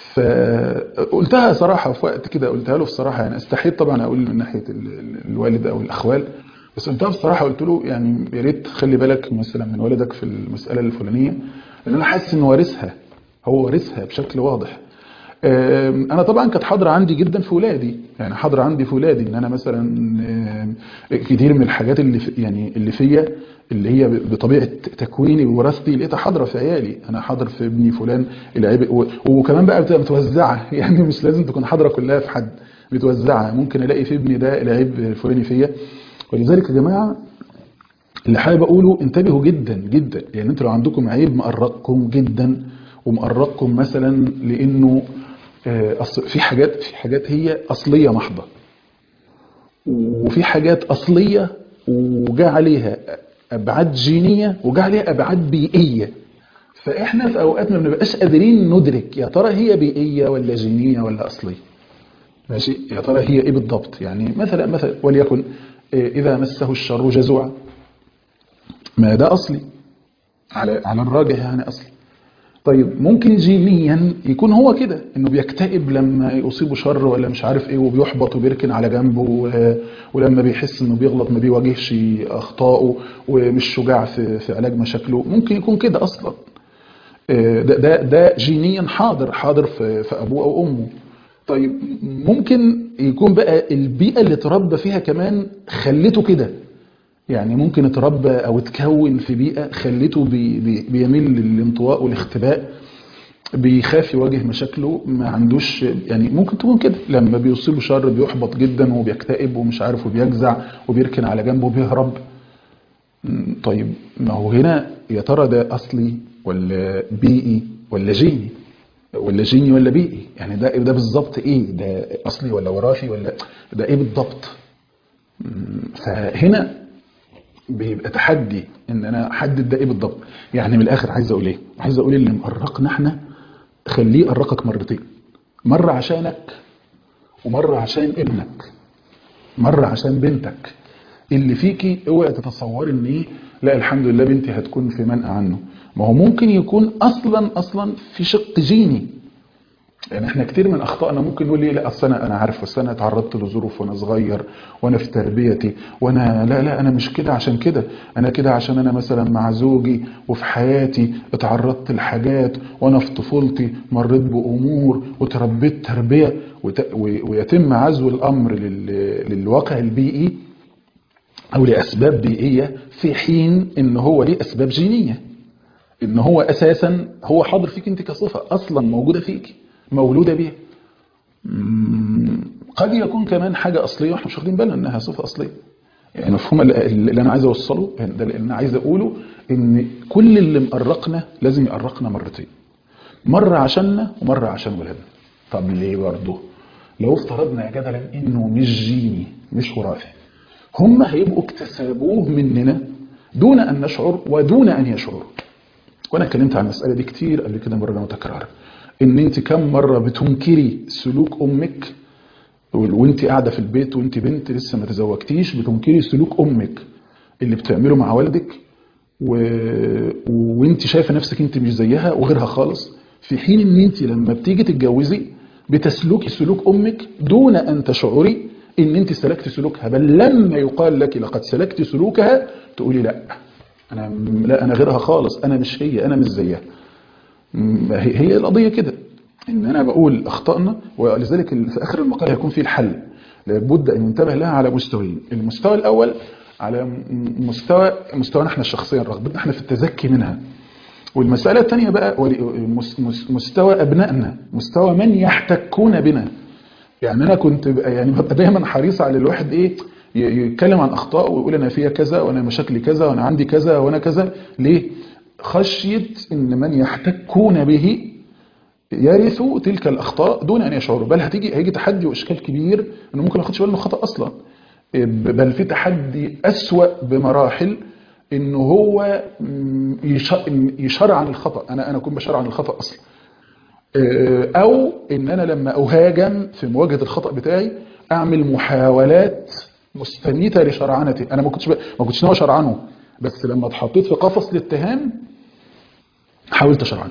فقلتها صراحة في وقت كده قلتها له بصراحة يعني استحيت طبعا أقول من ناحية الوالد أو الأخوال بس قلتها بصراحة قلت له يعني يا ريت خلي بالك مثلا من والدك في المسألة الفلانية لأن أنا حاسس إنه وارثها هو وارثها بشكل واضح أنا طبعا كانت حاضرة عندي جدا في ولادي يعني حاضرة عندي في ولادي إن أنا مثلا كتير من الحاجات اللي في يعني اللي فيا اللي هي بطبيعة تكويني ووراثتي لقيتها حاضرة في عيالي أنا حاضر في ابني فلان العيب وكمان بقى بتبقى متوزعة يعني مش لازم تكون حاضرة كلها في حد متوزعة ممكن ألاقي في ابني ده العيب الفلاني فيا ولذلك يا جماعة اللي حابب أقوله انتبهوا جدا جدا يعني انتوا لو عندكم عيب مقرقكم جدا ومقرقكم مثلا لأنه في حاجات في حاجات هي أصلية محضة وفي حاجات أصلية وجاء عليها أبعاد جينية وجاء عليها أبعاد بيئية فإحنا في أوقات ما بنبقاش قادرين ندرك يا ترى هي بيئية ولا جينية ولا أصلية ماشي يا ترى هي إيه بالضبط يعني مثلا مثلا وليكن إذا مسه الشر جزوعا ما ده أصلي على على الراجح يعني أصلي طيب ممكن جينيا يكون هو كده انه بيكتئب لما يصيبه شر ولا مش عارف ايه وبيحبط وبيركن على جنبه ولما بيحس انه بيغلط ما بيواجهش اخطائه ومش شجاع في في علاج مشاكله ممكن يكون كده اصلا ده ده ده جينيا حاضر حاضر في, في ابوه او امه طيب ممكن يكون بقى البيئه اللي اتربى فيها كمان خلته كده يعني ممكن اتربى او اتكون في بيئة خلته بي بي بيميل للانطواء والاختباء بيخاف يواجه مشاكله ما عندوش يعني ممكن تكون كده لما بيصيبه شر بيحبط جدا وبيكتئب ومش عارف وبيجزع وبيركن على جنبه وبيهرب م، طيب ما هو هنا يا ترى ده اصلي ولا بيئي ولا جيني ولا جيني ولا بيئي يعني ده ده بالظبط ايه ده اصلي ولا وراثي ولا ده ايه بالضبط م، فهنا بيبقى تحدي ان انا احدد ده ايه بالضبط يعني من الاخر عايز اقول ايه عايز اقول اللي مقرقنا احنا خليه يقرقك مرتين مره عشانك ومره عشان ابنك مره عشان بنتك اللي فيكي اوعي تتصوري ان ايه لا الحمد لله بنتي هتكون في منأى عنه ما هو ممكن يكون اصلا اصلا في شق جيني يعني احنا كتير من اخطائنا ممكن نقول ايه لا اصل انا انا عارف بس انا اتعرضت لظروف وانا صغير وانا في تربيتي وانا لا لا انا مش كده عشان كده انا كده عشان انا مثلا مع زوجي وفي حياتي اتعرضت لحاجات وانا في طفولتي مريت بامور وتربيت تربيه وت- و- ويتم عزو الامر لل- للواقع البيئي او لاسباب بيئيه في حين ان هو ليه اسباب جينيه ان هو اساسا هو حاضر فيك انت كصفه اصلا موجوده فيك مولوده بيها مم، قد يكون كمان حاجه اصليه واحنا مش واخدين بالنا انها صفه اصليه يعني مفهوم اللي اللي انا عايز اوصله يعني ده اللي انا عايز اقوله ان كل اللي مقرقنا لازم يقرقنا مرتين مره عشاننا ومره عشان ولادنا طب ليه برضه لو افترضنا يا جدلا انه مش جيني مش وراثي هم هيبقوا اكتسبوه مننا دون ان نشعر ودون ان يشعروا وانا اتكلمت عن المساله دي كتير قبل كده مره متكرره ان انت كم مره بتنكري سلوك امك وانت قاعده في البيت وانت بنت لسه ما تزوجتيش بتنكري سلوك امك اللي بتعمله مع والدك و... وانت شايفه نفسك انت مش زيها وغيرها خالص في حين ان انت لما بتيجي تتجوزي بتسلكي سلوك امك دون ان تشعري ان انت سلكت سلوكها بل لما يقال لك لقد سلكت سلوكها تقولي لا انا لا انا غيرها خالص انا مش هي انا مش زيها م- هي هي القضيه كده ان انا بقول اخطائنا ولذلك ال- في اخر المقال هيكون فيه الحل لابد ان ينتبه لها على مستويين المستوى الاول على م- مستوى مستوانا احنا الشخصيا رغبتنا احنا في التزكي منها والمسألة الثانية بقى ول- مس- مس- مستوى أبنائنا مستوى من يحتكون بنا يعني أنا كنت بقى يعني ببقى دايما حريص على الواحد إيه ي- يتكلم عن أخطاء ويقول أنا فيا كذا وأنا مشاكلي كذا وأنا عندي كذا وأنا كذا ليه؟ خشية إن من يحتكون به يرثوا تلك الأخطاء دون أن يشعروا بل هتيجي هيجي تحدي وإشكال كبير إنه ممكن ما ياخدش باله إنه خطأ أصلا بل في تحدي أسوأ بمراحل إنه هو م، يش- يشرع عن الخطأ أنا أنا أكون بشرع عن الخطأ أصلا آه، أو إن أنا لما أهاجم في مواجهة الخطأ بتاعي أعمل محاولات مستميتة لشرعنتي أنا ما كنتش ب... ما كنتش ناوي أشرعنه بس لما اتحطيت في قفص الاتهام حاولت أشرعنه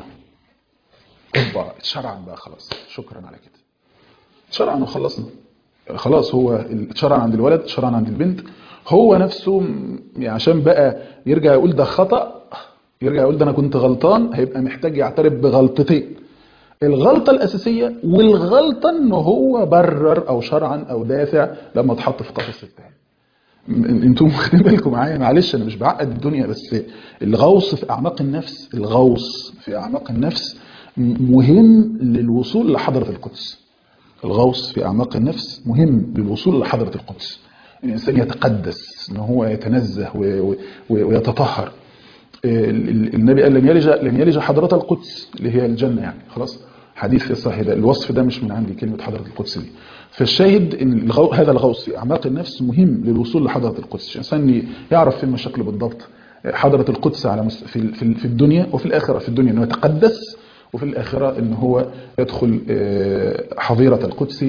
اوبا اتشرعن بقى خلاص شكرا على كده اتشرعن وخلصنا خلاص هو اتشرعن عند الولد اتشرعن عند البنت هو نفسه م- يعني عشان بقى يرجع يقول ده خطأ يرجع يقول ده انا كنت غلطان هيبقى محتاج يعترف بغلطتين الغلطة الأساسية والغلطة إن هو برر أو شرعا أو دافع لما اتحط في قفص الاتهام م- انتم واخدين بالكم معايا معلش انا مش بعقد الدنيا بس الغوص في اعماق النفس الغوص في اعماق النفس م- مهم للوصول لحضره القدس الغوص في اعماق النفس مهم للوصول لحضره القدس الانسان يتقدس ان هو يتنزه و- و- و- ويتطهر ال- ال- النبي قال لن يلج لن يلج حضره القدس اللي هي الجنه يعني خلاص حديث في الصحيح ده الوصف ده مش من عندي كلمه حضره القدس دي فالشاهد ان الغو... هذا الغوص في اعماق النفس مهم للوصول لحضره القدس عشان الانسان يعرف فين مشاكله بالضبط حضره القدس على مس... في في في الدنيا وفي الاخره في الدنيا انه يتقدس وفي الاخره ان هو يدخل آه، حظيره القدس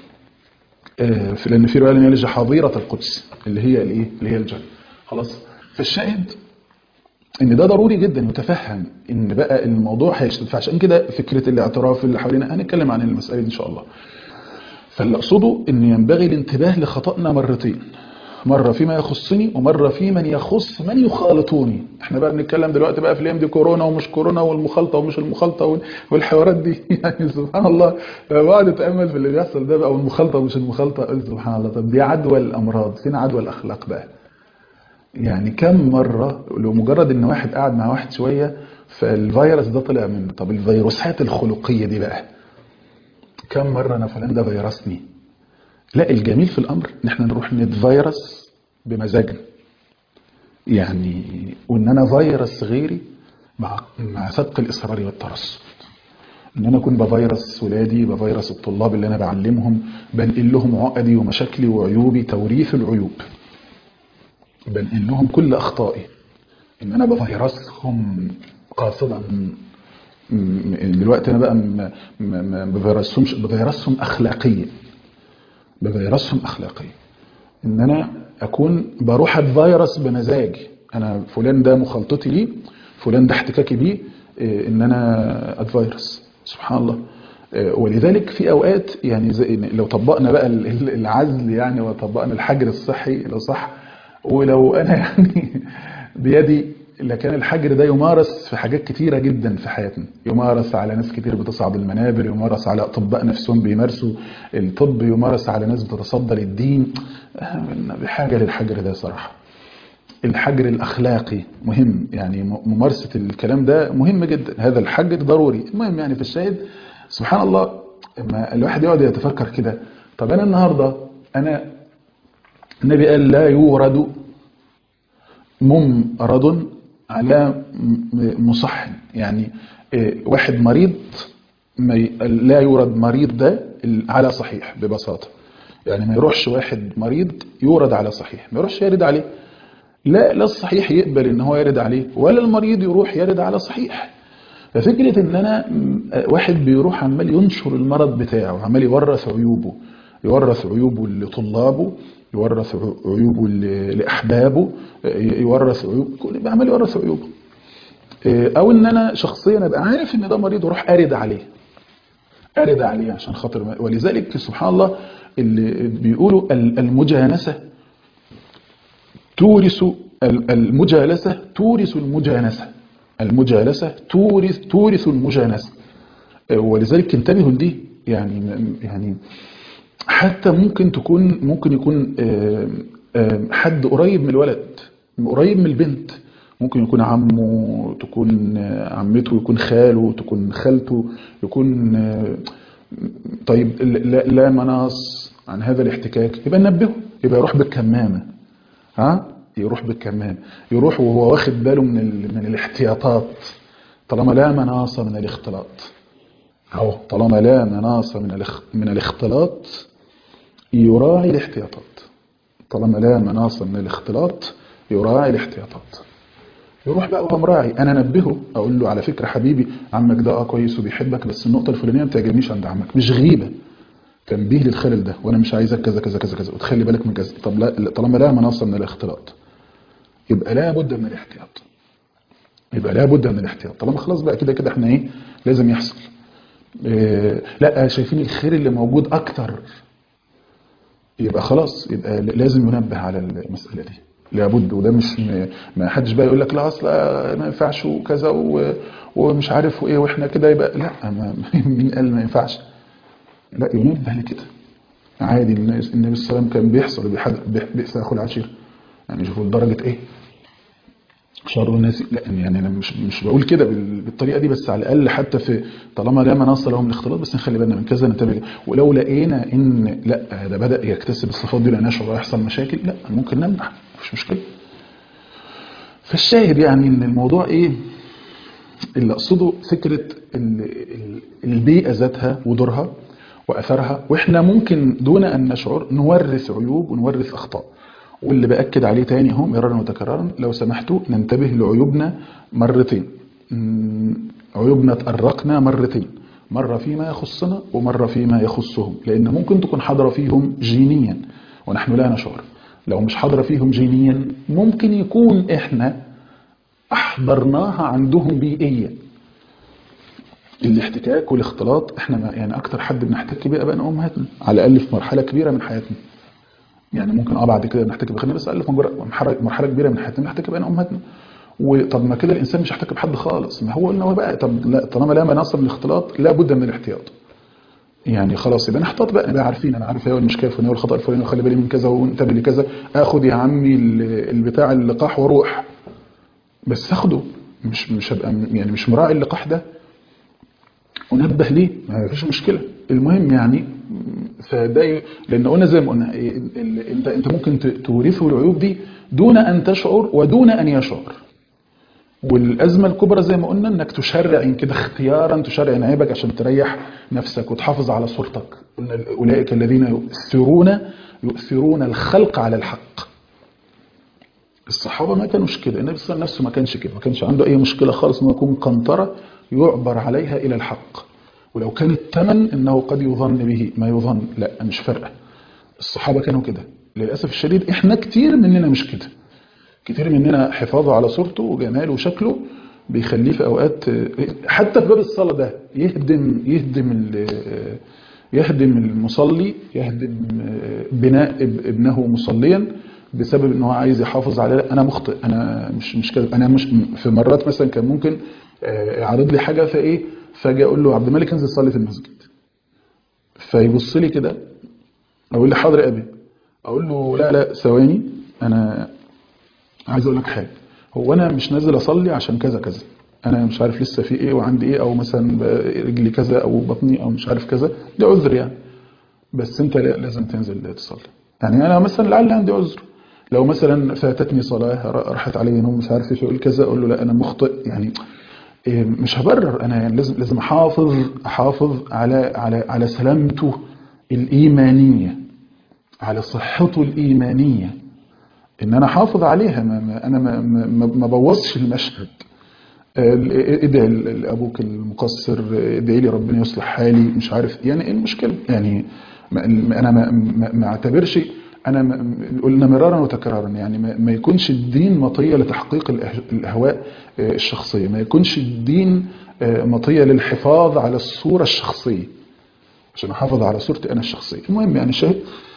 آه، في- لان في روايه لن يلج حظيره القدس اللي هي الايه اللي هي الجنه خلاص فالشاهد ان ده ضروري جدا يتفهم ان بقى الموضوع هيشتد فعشان كده فكره الاعتراف اللي حوالينا هنتكلم عن المساله دي ان شاء الله فاللي اقصده ان ينبغي الانتباه لخطأنا مرتين مرة فيما يخصني ومرة في من يخص من يخالطوني احنا بقى بنتكلم دلوقتي بقى في الايام دي كورونا ومش كورونا والمخالطة ومش المخالطة وال- والحوارات دي يعني سبحان الله لما بقعد اتامل في اللي بيحصل ده بقى والمخالطة ومش المخالطة قلت سبحان الله طب دي عدوى الامراض فين عدوى الاخلاق بقى يعني كم مرة لو مجرد ان واحد قاعد مع واحد شوية فالفيروس ده طلع منه طب الفيروسات الخلقيه دي بقى كم مره انا فلان ده فيرسني لا الجميل في الامر ان احنا نروح نتفيرس بمزاجنا يعني وان انا فيروس غيري مع مع سبق الاصرار والترصد ان انا اكون بفيروس ولادي بفيروس الطلاب اللي انا بعلمهم بنقل لهم عقدي ومشاكلي وعيوبي توريث العيوب بنقل لهم كل اخطائي ان انا بفيرسهم قاصدا م- دلوقتي انا بقى ما ما- ما بفيرسهمش بفيرسهم اخلاقيا بفيرسهم اخلاقيا ان انا اكون بروح اتفيرس بمزاجي انا فلان ده مخالطتي ليه فلان ده احتكاكي بيه إيه، ان انا اتفيرس سبحان الله إيه، ولذلك في اوقات يعني زي لو طبقنا بقى ال- ال- العزل يعني وطبقنا الحجر الصحي لو صح ولو انا يعني بيدي لكان الحجر ده يمارس في حاجات كتيرة جدا في حياتنا يمارس على ناس كتير بتصعد المنابر يمارس على أطباء نفسهم بيمارسوا الطب يمارس على ناس بتتصدى للدين آه، بحاجة للحجر ده صراحة الحجر الأخلاقي مهم يعني م- ممارسة الكلام ده مهم جدا هذا الحجر ضروري المهم يعني في الشاهد سبحان الله لما الواحد يقعد يتفكر كده طب أنا النهاردة أنا النبي قال لا يورد ممرض على م- مصحن يعني إيه، واحد مريض ما ي- لا يورد مريض ده ال- على صحيح ببساطة يعني ما يروحش واحد مريض يورد على صحيح ما يروحش يرد عليه لا لا الصحيح يقبل ان هو يرد عليه ولا المريض يروح يرد على صحيح ففكرة ان انا م- واحد بيروح عمال ينشر المرض بتاعه عمال يورث عيوبه يورث عيوبه لطلابه يورث عيو- عيوبه ل- لاحبابه ي- يورث عيوب كل- عمال يورث عيوبه إيه، او ان انا شخصيا ابقى عارف ان ده مريض واروح ارد عليه ارد عليه عشان خاطر ما- ولذلك سبحان الله اللي بيقولوا ال- المجانسه تورث ال- المجالسه تورث المجانسه المجالسه تورث تورث المجانسه إيه، ولذلك انتبهوا لدي يعني يعني حتى ممكن تكون ممكن يكون آم، آم، حد قريب من الولد قريب من البنت ممكن يكون عمه تكون آه، عمته يكون خاله تكون خالته يكون آه، طيب لا, لا مناص عن هذا الاحتكاك يبقى ننبهه يبقى يروح بالكمامة ها يروح بالكمامة يروح وهو واخد باله من ال... من الاحتياطات طالما لا مناص من الاختلاط اهو طالما لا مناص من الاخ... من الاختلاط يراعي الاحتياطات طالما لا مناص من الاختلاط يراعي الاحتياطات يروح بقى وهو مراعي انا انبهه اقول له على فكره حبيبي عمك ده اه كويس وبيحبك بس النقطه الفلانيه ما بتعجبنيش عند عمك مش غيبه تنبيه للخلل ده وانا مش عايزك كذا كذا كذا كذا وتخلي بالك من كذا طب لا طالما لا مناصه من الاختلاط يبقى لا بد من الاحتياط يبقى لا بد من الاحتياط طالما خلاص بقى كده كده احنا ايه لازم يحصل إيه لا شايفين الخير اللي موجود اكتر يبقى خلاص يبقى لازم ينبه على المسألة دي لابد وده مش م- ما حدش بقى يقول لك لا اصل ما ينفعش وكذا و- ومش عارف وايه واحنا كده يبقى لا ما مين قال ما ينفعش لا ينبه لكده عادي الناس- النبي صلى الله عليه وسلم كان بيحصل وبيحد- بيح- بئس اخو العشير يعني شوفوا لدرجة ايه شر الناس لا يعني انا مش مش بقول كده بال- بالطريقه دي بس على الاقل حتى في طالما لا منص لهم الاختلاط بس نخلي بالنا من كذا ننتبه لكده. ولو لقينا ان لا ده بدا يكتسب الصفات دي لان نشعر يحصل مشاكل لا ممكن نمنع مفيش مشكله فالشاهد يعني ان الموضوع ايه اللي اقصده فكره ال- ال- البيئه ذاتها ودورها واثرها واحنا ممكن دون ان نشعر نورث عيوب ونورث اخطاء واللي باكد عليه تاني اهو مرارا وتكرارا لو سمحتوا ننتبه لعيوبنا مرتين مم، عيوبنا تأرقنا مرتين مرة فيما يخصنا ومرة فيما يخصهم لأن ممكن تكون حاضرة فيهم جينيا ونحن لا نشعر لو مش حاضرة فيهم جينيا ممكن يكون إحنا أحضرناها عندهم بيئيا الاحتكاك والاختلاط احنا ما- يعني اكتر حد بنحتك بيه ابائنا وامهاتنا على الاقل في مرحله كبيره من حياتنا يعني ممكن اه بعد كده نحتك بخلينا بس اقل في مجرد مرحله مرحلة كبيره من حياتنا نحتك بابائنا وامهاتنا وطب ما كده الانسان مش هيحتك بحد خالص ما هو قلنا هو بقى طب لا طالما لا مناص من الاختلاط لا بد من الاحتياط يعني خلاص يبقى نحتاط بقى نبقى عارفين انا عارف ايه المشكله الفلانيه والخطا الفلاني وخلي بالي من كذا وانتبه لكذا اخد يا عمي ال- البتاع اللقاح واروح بس اخده مش مش هبقى يعني مش مراعي اللقاح ده انبه ليه ما فيش مشكله المهم يعني فده ي- لان قلنا زي ما قلنا إيه، ال- ال- انت انت ممكن ت- تورثه العيوب دي دون ان تشعر ودون ان يشعر والازمه الكبرى زي ما قلنا انك تشرع كده اختيارا تشرع عيبك عشان تريح نفسك وتحافظ على صورتك قلنا اولئك الذين يؤثرون يؤثرون الخلق على الحق الصحابه ما كانوش كده النبي صلى الله عليه وسلم نفسه ما كانش كده ما كانش عنده اي مشكله خالص انه يكون قنطره يعبر عليها الى الحق ولو كان الثمن انه قد يظن به ما يظن لا مش فارقه الصحابه كانوا كده للاسف الشديد احنا كتير مننا مش كده كتير مننا حفاظه على صورته وجماله وشكله بيخليه في اوقات حتى في باب الصلاه ده يهدم يهدم ال- يهدم المصلي يهدم بناء اب- ابنه مصليا بسبب ان هو عايز يحافظ على لا، انا مخطئ انا مش مش كده انا مش في مرات مثلا كان ممكن آه، يعرض لي حاجه فايه فاجي اقول له عبد الملك انزل صلي في المسجد فيبص لي كده اقول لي حاضر يا ابي اقول له لا لا ثواني انا عايز اقول لك حاجه هو انا مش نازل اصلي عشان كذا كذا انا مش عارف لسه في ايه وعندي ايه او مثلا ب- رجلي كذا او بطني او مش عارف كذا ده عذر يعني بس انت لا- لازم تنزل تصلي يعني انا مثلا لعل عندي عذر لو مثلا فاتتني صلاه ر- راحت علي نوم مش عارف ايش اقول كذا اقول له لا انا مخطئ يعني إيه، مش هبرر انا يعني لازم لازم احافظ احافظ على على على سلامته الايمانيه على صحته الايمانيه ان انا احافظ عليها ما ما انا ما ما, ما بوظش المشهد آه، ادعي لابوك المقصر آه، ادعي لي ربنا يصلح حالي مش عارف يعني ايه المشكله يعني ما ما- انا ما ما- ما اعتبرش انا ما- قلنا مرارا وتكرارا يعني ما ما يكونش الدين مطيه لتحقيق الأه- الاهواء آه، الشخصيه ما يكونش الدين آه، مطيه للحفاظ على الصوره الشخصيه عشان احافظ على صورتي انا الشخصيه المهم يعني شاهد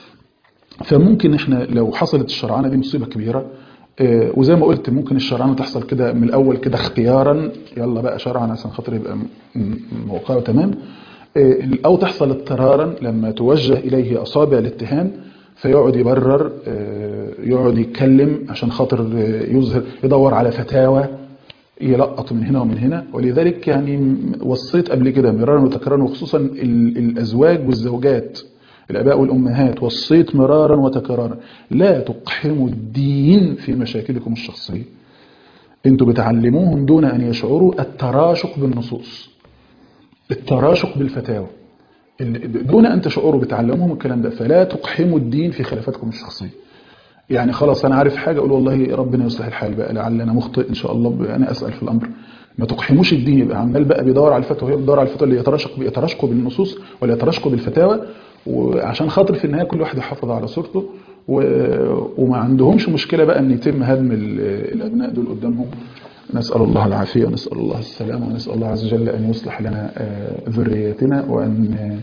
فممكن احنا لو حصلت الشرعنه دي مصيبه كبيره آه، وزي ما قلت ممكن الشرعنه تحصل كده من الاول كده اختيارا يلا بقى شرعا عشان خاطر يبقى م- م- موقعه تمام آه، او تحصل اضطرارا لما توجه اليه اصابع الاتهام فيقعد يبرر آه، يقعد يتكلم عشان خاطر آه، يظهر يدور على فتاوى يلقط من هنا ومن هنا ولذلك يعني وصيت قبل كده مرارا وتكرارا وخصوصا ال- الازواج والزوجات الاباء والامهات وصيت مرارا وتكرارا لا تقحموا الدين في مشاكلكم الشخصيه انتوا بتعلموهم دون ان يشعروا التراشق بالنصوص التراشق بالفتاوى ال- دون ان تشعروا بتعلموهم الكلام ده فلا تقحموا الدين في خلافاتكم الشخصيه يعني خلاص انا عارف حاجه اقول والله ربنا يصلح الحال بقى لعل انا مخطئ ان شاء الله انا اسال في الامر ما تقحموش الدين يبقى عمال بقى بيدور على الفتوى وهي بتدور على الفتوى اللي يتراشق يتراشقوا بالنصوص ولا يتراشقوا بالفتاوى وعشان خاطر في النهايه كل واحد يحافظ على صورته و... وما عندهمش مشكله بقى ان يتم هدم ال- الابناء دول قدامهم نسال الله العافيه ونسال الله السلامه ونسال الله عز وجل ان يصلح لنا آه، ذرياتنا وان آه،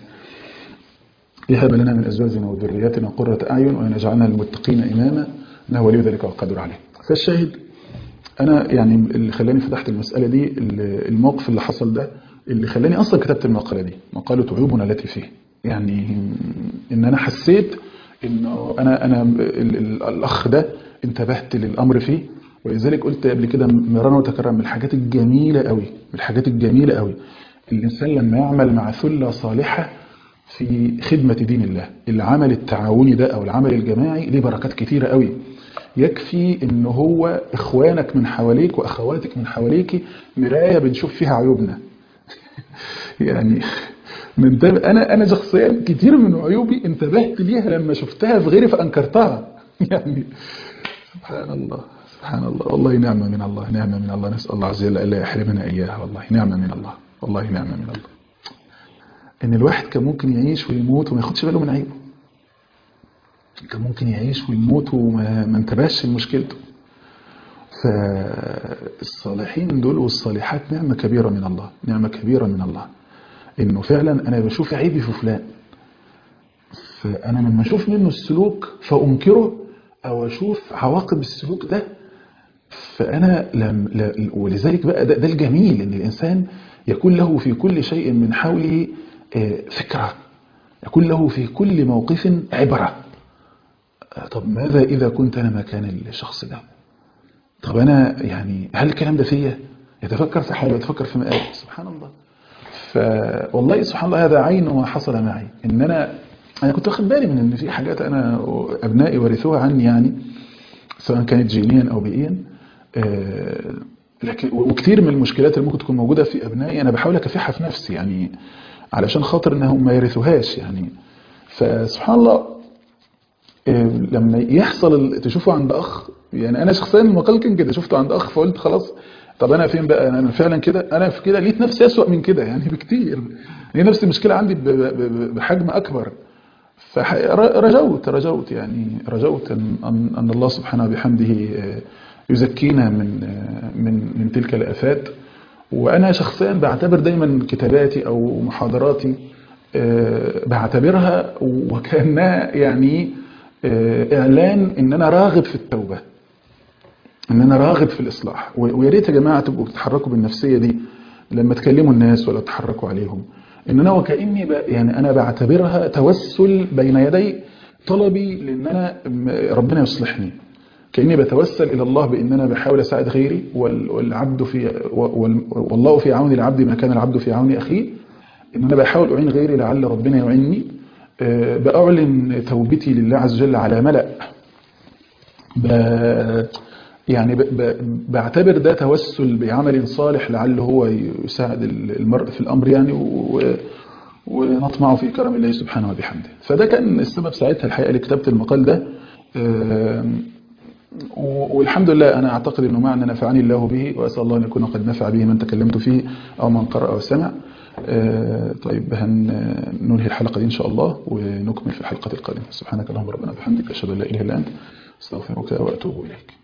يهب لنا من ازواجنا وذرياتنا قرة اعين وان يجعلنا للمتقين اماما انه ولي ذلك والقادر عليه. فالشاهد انا يعني اللي خلاني فتحت المساله دي ال- الموقف اللي حصل ده اللي خلاني اصلا كتبت المقاله دي مقاله عيوبنا التي فيه. يعني ان انا حسيت انه انا انا ال- ال- الاخ ده انتبهت للامر فيه ولذلك قلت قبل كده مرارا وتكرارا من الحاجات الجميله قوي من الحاجات الجميله قوي الانسان لما يعمل مع ثله صالحه في خدمة دين الله العمل التعاوني ده أو العمل الجماعي ليه بركات كتيرة قوي يكفي ان هو اخوانك من حواليك واخواتك من حواليك مرايه بنشوف فيها عيوبنا يعني من ده انا انا شخصيا كتير من عيوبي انتبهت ليها لما شفتها في غيري فانكرتها يعني سبحان الله سبحان الله والله نعمه من الله نعمه من الله نسال الله عز وجل الا يحرمنا اياها والله نعمه من الله والله نعمه من الله ان الواحد كان ممكن يعيش ويموت وما ياخدش باله من عيبه كان ممكن يعيش ويموت وما ما انتبهش لمشكلته فالصالحين دول والصالحات نعمة كبيرة من الله نعمة كبيرة من الله انه فعلا انا بشوف عيبي في فلان فانا لما اشوف منه السلوك فانكره او اشوف عواقب السلوك ده فانا لم لا ولذلك بقى ده, ده الجميل ان الانسان يكون له في كل شيء من حوله آه، فكره يكون له في كل موقف عبره آه، طب ماذا اذا كنت انا مكان الشخص ده طب انا يعني هل الكلام ده فيا يتفكر في حاله يتفكر في مآله سبحان الله فوالله سبحان الله هذا عين ما حصل معي ان انا انا كنت واخد بالي من ان في حاجات انا ابنائي ورثوها عني يعني سواء كانت جينيا او بيئيا آه، لكن وكتير من المشكلات اللي ممكن تكون موجوده في ابنائي انا بحاول اكافحها في نفسي يعني علشان خاطر انهم ما يرثوهاش يعني فسبحان الله آه، لما يحصل ال- تشوفه عند اخ يعني انا شخصيا المقال كان كده شفته عند اخ فقلت خلاص طب انا فين بقى انا فعلا كده انا في كده لقيت نفسي اسوأ من كده يعني بكتير لقيت نفس المشكله عندي ب- ب- ب- بحجم اكبر فرجوت رجوت يعني رجوت ان ان أن الله سبحانه بحمده آه، يزكينا من آه، من من تلك الافات وانا شخصيا بعتبر دايما كتاباتي او محاضراتي آه، بعتبرها وكانها يعني آه، اعلان ان انا راغب في التوبه ان انا راغب في الاصلاح و- ويا ريت يا جماعه تبقوا تتحركوا بالنفسيه دي لما تكلموا الناس ولا تحركوا عليهم ان انا وكاني ب... يعني انا بعتبرها توسل بين يدي طلبي لان انا م- ربنا يصلحني كاني بتوسل الى الله بان انا بحاول اساعد غيري وال... والعبد في وال... والله في عون العبد ما كان العبد في عون اخيه ان انا بحاول اعين غيري لعل ربنا يعيني آه، باعلن توبتي لله عز وجل على ملأ ب... يعني ب... ب... بعتبر ده توسل بعمل صالح لعله هو يساعد المرء في الأمر يعني و... ونطمع في كرم الله سبحانه وبحمده فده كان السبب ساعتها الحقيقة لكتابة المقال ده آم، و- والحمد لله أنا أعتقد أنه معنى نفعني الله به وأسأل الله أن يكون قد نفع به من تكلمت فيه أو من قرأ أو سمع آه، طيب هننهي الحلقة دي إن شاء الله ونكمل في الحلقة القادمة سبحانك اللهم ربنا وبحمدك أشهد أن لا إله إلا أنت أستغفرك وأتوب إليك